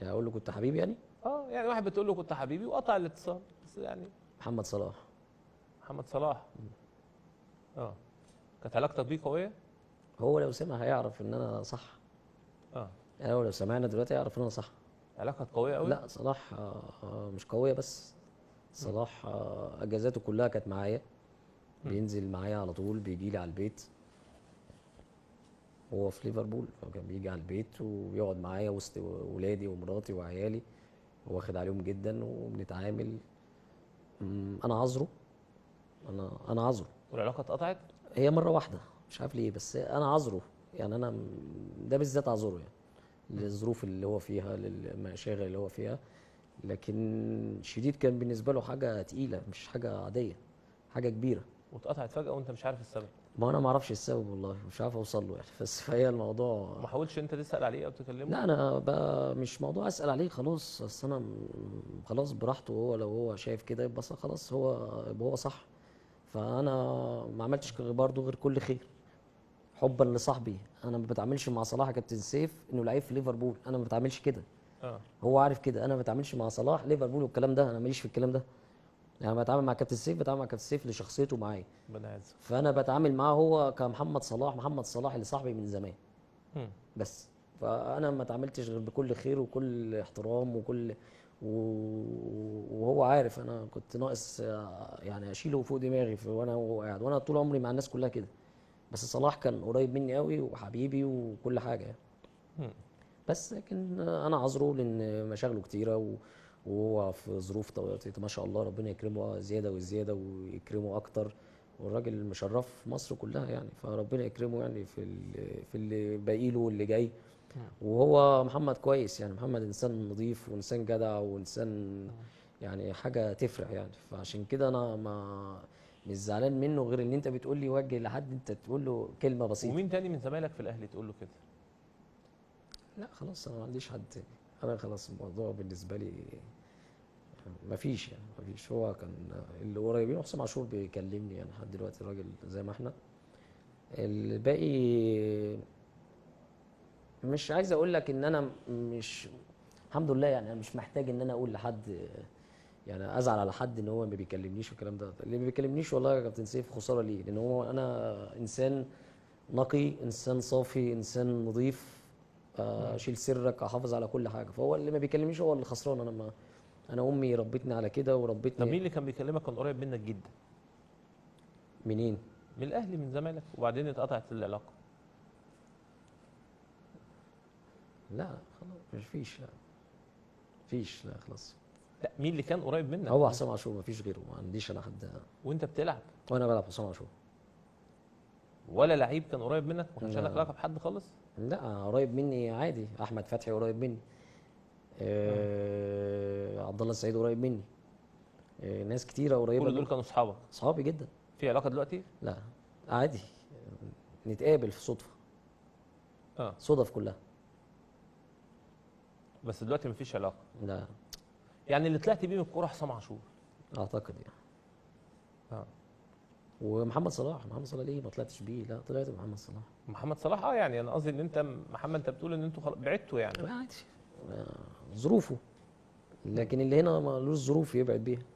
يعني اقول له كنت حبيبي يعني اه يعني واحد بتقول له كنت حبيبي وقطع الاتصال بس يعني محمد صلاح محمد صلاح اه كانت علاقتك بيه قويه هو لو سمع هيعرف ان انا صح اه يعني هو لو سمعنا دلوقتي هيعرف ان انا صح علاقه كانت قويه قوي لا صلاح آه، آه، مش قويه بس صلاح آه، اجازاته كلها كانت معايا بينزل معايا على طول بيجي لي على البيت هو في ليفربول فكان بيجي على البيت وبيقعد معايا وسط ولادي ومراتي وعيالي واخد عليهم جدا وبنتعامل أمم، انا عذره انا انا عذره والعلاقه اتقطعت هي مره واحده مش عارف ليه بس انا عذره يعني انا م- ده بالذات اعذره يعني للظروف اللي هو فيها للمشاغل اللي هو فيها لكن شديد كان بالنسبه له حاجه تقيله مش حاجه عاديه حاجه كبيره واتقطعت فجاه وانت مش عارف السبب ما انا ما اعرفش السبب والله مش عارف اوصل له يعني بس فهي الموضوع ما حاولتش انت تسال عليه او تكلمه لا انا بقى مش موضوع اسال عليه خلاص اصل انا م- خلاص براحته هو لو هو شايف كده يبقى ص- خلاص هو يبقى هو صح فانا ما عملتش برضه غير كل خير حبا لصاحبي انا ما بتعاملش مع صلاح يا كابتن سيف انه لعيب في ليفربول انا ما بتعاملش كده اه هو عارف كده انا ما بتعاملش مع صلاح ليفربول والكلام ده انا ماليش في الكلام ده يعني بتعامل مع كابتن سيف بتعامل مع كابتن سيف لشخصيته معايا ربنا يعزك فانا بتعامل معاه هو كمحمد صلاح محمد صلاح اللي صاحبي من زمان مم. بس فانا ما اتعاملتش غير بكل خير وكل احترام وكل و- وهو عارف انا كنت ناقص آه، يعني اشيله فوق دماغي في- وانا وهو قاعد وانا طول عمري مع الناس كلها كده بس صلاح كان قريب مني قوي وحبيبي وكل حاجه يعني مم. بس لكن انا عذره لان مشاغله كتيره و- وهو في ظروف طو- ما شاء الله ربنا يكرمه زياده وزياده ويكرمه اكتر والراجل مشرف مصر كلها يعني فربنا يكرمه يعني في ال- في اللي باقي له واللي جاي وهو محمد كويس يعني محمد انسان نظيف وانسان جدع وانسان يعني حاجه تفرح يعني فعشان كده انا ما مش زعلان منه غير ان انت بتقول لي وجه لحد انت تقول له كلمه بسيطه ومين تاني من زمايلك في الاهلي تقول له كده لا خلاص انا ما عنديش حد تاني انا خلاص الموضوع بالنسبه لي ما فيش يعني ما فيش هو كان اللي قريبين حسام عاشور بيكلمني يعني لحد دلوقتي الراجل زي ما احنا الباقي مش عايز اقول لك ان انا مش الحمد لله يعني انا مش محتاج ان انا اقول لحد يعني ازعل على حد ان هو ما بيكلمنيش والكلام ده اللي ما بيكلمنيش والله يا كابتن سيف خساره ليه لان هو انا انسان نقي انسان صافي انسان نظيف آه، اشيل سرك احافظ على كل حاجه فهو اللي ما بيكلمنيش هو اللي خسران انا ما انا امي ربتني على كده طب مين وربتني اللي كان بيكلمك كان قريب منك جدا منين من الاهلي من زمايلك وبعدين اتقطعت العلاقه لا خلاص مش فيش لا فيش لا خلاص لا مين اللي كان قريب منك هو حسام عاشور ما فيش غيره ما عنديش انا حد وانت بتلعب وانا بلعب حسام عاشور ولا لعيب كان قريب منك ما كانش لا. عندك علاقه بحد خالص لا قريب مني عادي احمد فتحي قريب مني آه عبد الله السعيد قريب مني آه ناس كتيره قريبه كل دول مني كانوا اصحابك صحابي جدا في علاقه دلوقتي لا عادي نتقابل في صدفه اه صدف كلها بس دلوقتي مفيش علاقه لا يعني اللي طلعت بيه من الكوره حسام عاشور اعتقد يعني اه ومحمد صلاح محمد صلاح ليه ما طلعتش بيه لا طلعت محمد صلاح محمد صلاح اه يعني انا قصدي ان انت محمد انت بتقول ان انتوا خلاص بعدتوا يعني عادي آه، ظروفه لكن اللي هنا ملوش ظروف يبعد بيها